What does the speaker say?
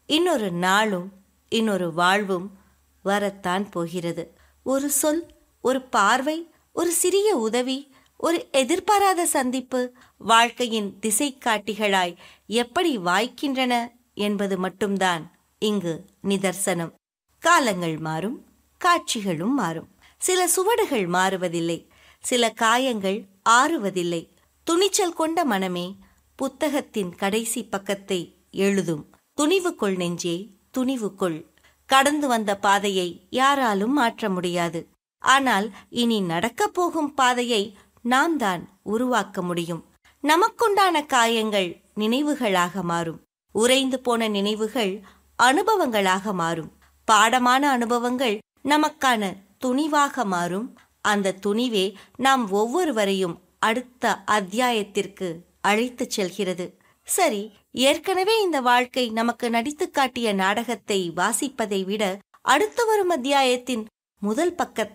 இன்னொரு நாளும் இன்னொரு வாழ்வும் வரத்தான் போகிறது ஒரு சொல் ஒரு பார்வை ஒரு சிறிய உதவி ஒரு எதிர்பாராத சந்திப்பு வாழ்க்கையின் திசை காட்டிகளாய் எப்படி வாய்க்கின்றன என்பது மட்டும்தான் இங்கு நிதர்சனம் காலங்கள் மாறும் காட்சிகளும் மாறும் சில சுவடுகள் மாறுவதில்லை சில காயங்கள் ஆறுவதில்லை துணிச்சல் கொண்ட மனமே புத்தகத்தின் கடைசி பக்கத்தை எழுதும் துணிவு கொள் நெஞ்சே துணிவு கொள் கடந்து வந்த பாதையை யாராலும் மாற்ற முடியாது ஆனால் இனி நடக்கப் போகும் பாதையை நாம் தான் உருவாக்க முடியும் நமக்குண்டான காயங்கள் நினைவுகளாக மாறும் உறைந்து போன நினைவுகள் அனுபவங்களாக மாறும் பாடமான அனுபவங்கள் நமக்கான துணிவாக மாறும் அந்த துணிவே நாம் ஒவ்வொருவரையும் அடுத்த அத்தியாயத்திற்கு அழைத்துச் செல்கிறது சரி ஏற்கனவே இந்த வாழ்க்கை நமக்கு நடித்து காட்டிய நாடகத்தை வாசிப்பதை விட அடுத்து வரும் அத்தியாயத்தின் முதல் பக்கத்தை